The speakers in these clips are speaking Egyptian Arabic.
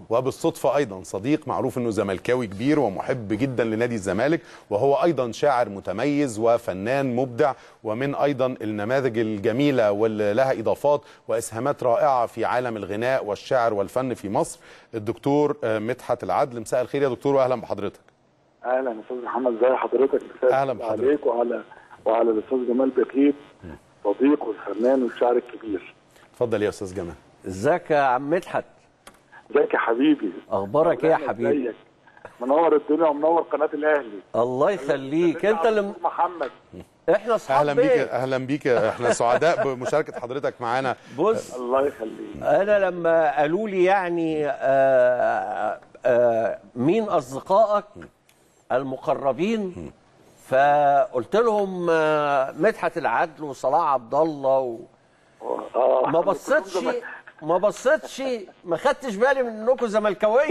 وبالصدفه ايضا صديق معروف انه زملكاوي كبير ومحب جدا لنادي الزمالك وهو ايضا شاعر متميز وفنان مبدع ومن ايضا النماذج الجميله واللي لها اضافات واسهامات رائعه في عالم الغناء والشعر والفن في مصر الدكتور آه، مدحت العدل مساء الخير يا دكتور واهلا بحضرتك اهلا استاذ محمد ازي حضرتك مساء أهلا الخير بحضرتك. عليك وعلى وعلى الاستاذ جمال بكيت صديق والفنان والشاعر الكبير اتفضل يا استاذ جمال ازيك يا عم مدحت ازيك يا حبيبي اخبارك ايه يا أهلا، حبيبي ازيك منور الدنيا ومنور قناه الاهلي الله يخليك انت اللي أستاذ محمد احنا اصحاب اهلا بيك بيت. اهلا بيك احنا سعداء بمشاركه حضرتك معانا بص الله يخليك انا لما قالوا لي يعني آه آه مين اصدقائك المقربين فقلت لهم آه مدحت العدل وصلاح عبد الله و... اه ما بصيتش ما بصيتش ما خدتش بالي من انكم زملكاويه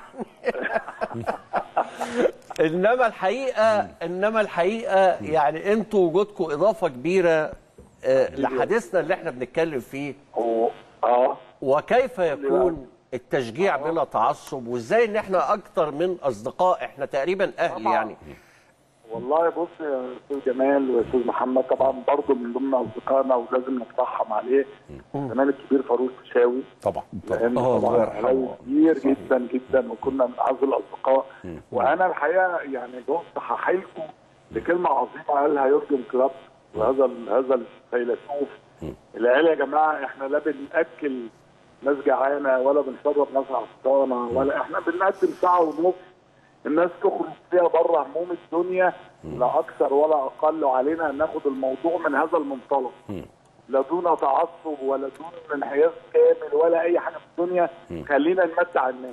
انما الحقيقه انما الحقيقه يعني انتوا وجودكم اضافه كبيره آه، لحديثنا اللي احنا بنتكلم فيه هو- اه وكيف يكون التشجيع بلا تعصب وازاي ان احنا اكتر من اصدقاء احنا تقريبا اهل طبعاً. يعني والله بص يا استاذ جمال واستاذ محمد طبعا برضه من ضمن اصدقائنا ولازم نترحم عليه الفنان الكبير فاروق فيشاوي طبعا طبعا لان الله طبعا يرحمه. علي كبير جدا جدا وكنا من اعز الاصدقاء وانا الحقيقه يعني جوزت هحيلكم لكلمه عظيمه قالها يورجن كلوب وهذا ال- هذا الفيلسوف اللي قال يا جماعه احنا لا بناكل ناس جعانه ولا بنشرب ناس عطشانه ولا احنا بنقدم ساعه ونص الناس تخرج فيها بره هموم الدنيا لا اكثر ولا اقل علينا ان ناخد الموضوع من هذا المنطلق لا دون تعصب ولا دون انحياز كامل ولا اي حاجه في الدنيا خلينا نمتع الناس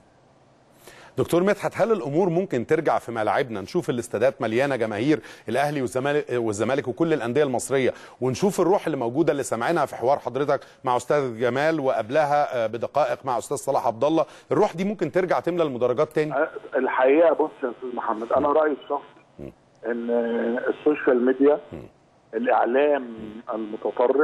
دكتور مدحت هل الامور ممكن ترجع في ملاعبنا نشوف الاستادات مليانه جماهير الاهلي والزمالك والزمالك وكل الانديه المصريه ونشوف الروح اللي موجوده اللي سامعينها في حوار حضرتك مع استاذ جمال وقبلها آه، بدقائق مع استاذ صلاح عبد الله الروح دي ممكن ترجع تملى المدرجات تاني أه، الحقيقه بص يا استاذ محمد انا رايي الشخصي ان السوشيال ميديا الاعلام المتطرف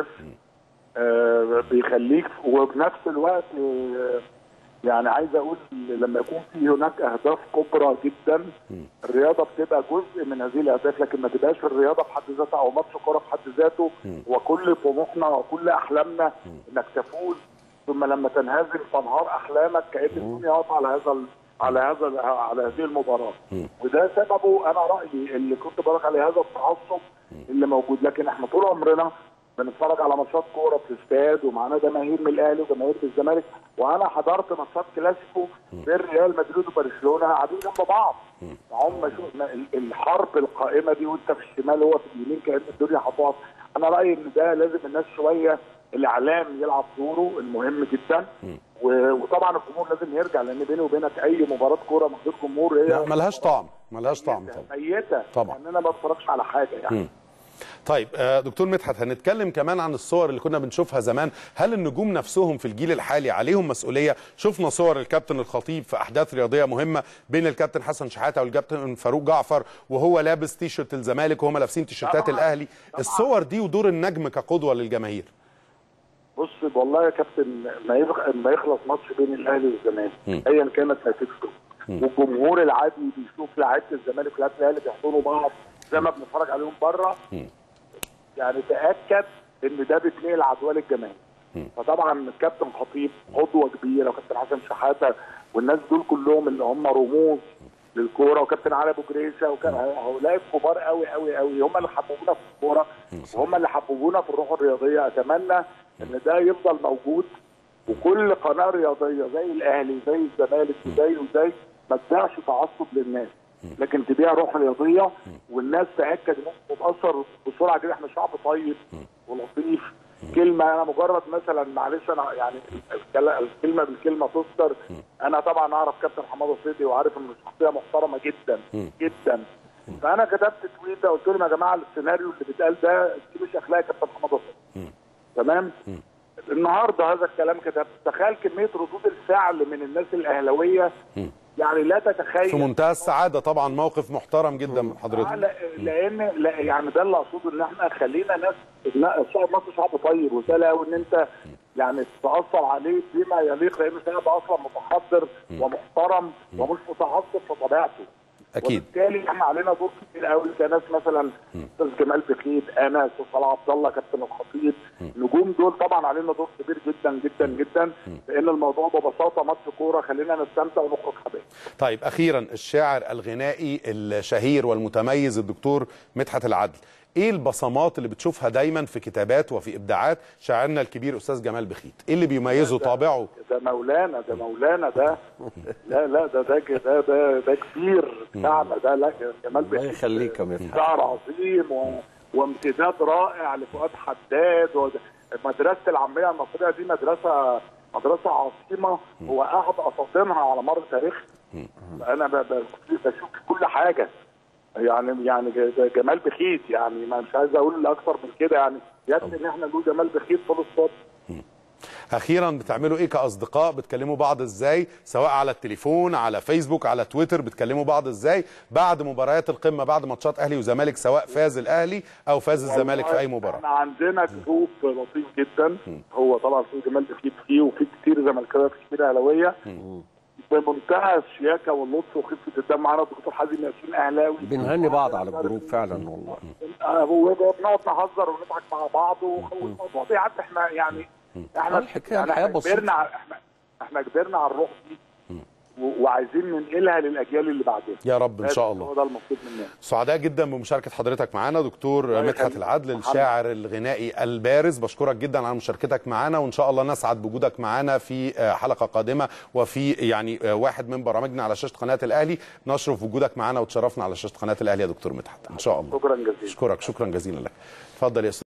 آه، بيخليك وبنفس الوقت آه، يعني عايز اقول لما يكون في هناك اهداف كبرى جدا الرياضه بتبقى جزء من هذه الاهداف لكن ما تبقاش الرياضه في حد ذاتها او ماتش كوره في حد ذاته وكل طموحنا وكل احلامنا انك تفوز ثم لما تنهزم تنهار احلامك كان الدنيا واقفه على هذا ال- على هذا ال- على هذه المباراه وده سببه انا رايي اللي كنت بقول عليه هذا التعصب اللي موجود لكن احنا طول عمرنا بنتفرج على ماتشات كوره في الاستاد ومعانا جماهير من الاهلي وجماهير من الزمالك وانا حضرت ماتشات كلاسيكو بين ريال مدريد وبرشلونه قاعدين جنب بعض هم شوف ما- ال- الحرب القائمه دي وانت في الشمال هو في اليمين كان الدنيا هتقف انا رايي ان ده لازم الناس شويه الاعلام يلعب دوره المهم جدا و- وطبعا الجمهور لازم يرجع لان بيني وبينك اي مباراه كوره من غير جمهور هي لا ملهاش طعم ملهاش طعم طبعا ميته طبعا. يعني انا ما بتفرجش على حاجه يعني طيب آه، دكتور مدحت هنتكلم كمان عن الصور اللي كنا بنشوفها زمان هل النجوم نفسهم في الجيل الحالي عليهم مسؤوليه شفنا صور الكابتن الخطيب في احداث رياضيه مهمه بين الكابتن حسن شحاته والكابتن فاروق جعفر وهو لابس تيشرت الزمالك وهم لابسين تيشرتات طبعاً. الاهلي طبعاً. الصور دي ودور النجم كقدوه للجماهير بص والله يا كابتن ما يبقى ما يخلص ماتش بين الاهلي والزمالك ايا كانت نتيجته والجمهور العادي بيشوف لعيبه الزمالك ولاعيبه الاهلي بيحضنوا بعض زي ما بنتفرج عليهم بره يعني تاكد ان ده بيتنقل عدوى للجماهير فطبعا الكابتن خطيب قدوه كبيره وكابتن حسن شحاته والناس دول كلهم اللي هم رموز للكوره وكابتن علي ابو جريشه وكان هؤلاء كبار قوي قوي قوي هم اللي حببونا في الكوره وهم اللي حببونا في الروح الرياضيه اتمنى ان ده يفضل موجود وكل قناه رياضيه زي الاهلي زي الزمالك وزي وزي ما تبيعش تعصب للناس لكن تبيع روح رياضيه والناس تاكد انها تتاثر بسرعه كده احنا شعب طيب ولطيف كلمه انا مجرد مثلا معلش انا يعني الكل- الكلمه بالكلمه تذكر انا طبعا اعرف كابتن حماده صيدي وعارف انه شخصيه محترمه جدا جدا فانا كتبت تويته قلت لهم يا جماعه السيناريو اللي بيتقال ده دي مش اخلاق كابتن حماده صيدي تمام النهارده هذا الكلام كتبت تخيل كميه ردود الفعل من الناس الاهلاويه يعني لا تتخيل في منتهى السعاده طبعا موقف محترم جدا من آه، حضرتك لا- لان لا يعني ده اللي اقصده ان احنا خلينا ناس لا، الشعب المصري شعب طيب وسهل قوي ان انت يعني تاثر عليه بما يليق لان الشعب اصلا متحضر ومحترم ومش متعصب في طبيعته اكيد وبالتالي احنا علينا دور كبير قوي كناس مثلا استاذ جمال بخيت انا استاذ صلاح عبد الله كابتن الخطيب نجوم دول طبعا علينا دور كبير جدا جدا جدا لان الموضوع ببساطه ماتش كوره خلينا نستمتع ونخرج حبايب طيب اخيرا الشاعر الغنائي الشهير والمتميز الدكتور مدحت العدل ايه البصمات اللي بتشوفها دايما في كتابات وفي ابداعات شاعرنا الكبير استاذ جمال بخيت ايه اللي بيميزه طابعه ده مولانا ده مولانا ده لا لا ده ده ده ده, ده كبير بتاعنا ده لا جمال الله بخيت يخليك يا مدحت شعر عظيم و... وامتداد رائع لفؤاد حداد و... مدرسه العاميه المصريه دي مدرسه مدرسه عظيمه هو احد اساطينها على مر التاريخ انا ب... ب... بشوف كل حاجه يعني يعني ج- جمال بخيت يعني ما مش عايز اقول اكتر من كده يعني يكفي ان احنا نقول جمال بخيت فول ستوب اخيرا بتعملوا ايه كاصدقاء بتكلموا بعض ازاي سواء على التليفون على فيسبوك على تويتر بتكلموا بعض ازاي بعد مباريات القمه بعد ماتشات اهلي وزمالك سواء فاز الاهلي او فاز الزمالك في اي مباراه احنا عندنا جروب لطيف جدا هو طبعا في جمال بخيت فيه وفي كتير زملكاويه كتير اهلاويه بمنتهى الشياكه واللطف وخفه الدم معانا الدكتور حازم ياسين اهلاوي بنهني بعض على الجروب فعلا والله آه، وبنقعد نهزر ونضحك مع بعض والموضوع بيعدي احنا يعني احنا الحكاية يعني الحياة احنا بسيطة. كبرنا على- احنا احنا كبرنا على الروح دي و- وعايزين ننقلها للاجيال اللي بعدين يا رب ان شاء الله هو ده المطلوب مننا سعداء جدا بمشاركه حضرتك معانا دكتور الله مدحت يخليك. العدل محمد. الشاعر الغنائي البارز بشكرك جدا على مشاركتك معانا وان شاء الله نسعد بوجودك معانا في آه، حلقه قادمه وفي يعني آه، واحد من برامجنا على شاشه قناه الاهلي نشرف وجودك معانا وتشرفنا على شاشه قناه الاهلي يا دكتور مدحت ان شاء الله شكرا جزيلا اشكرك شكرا جزيلا لك اتفضل يا استاذ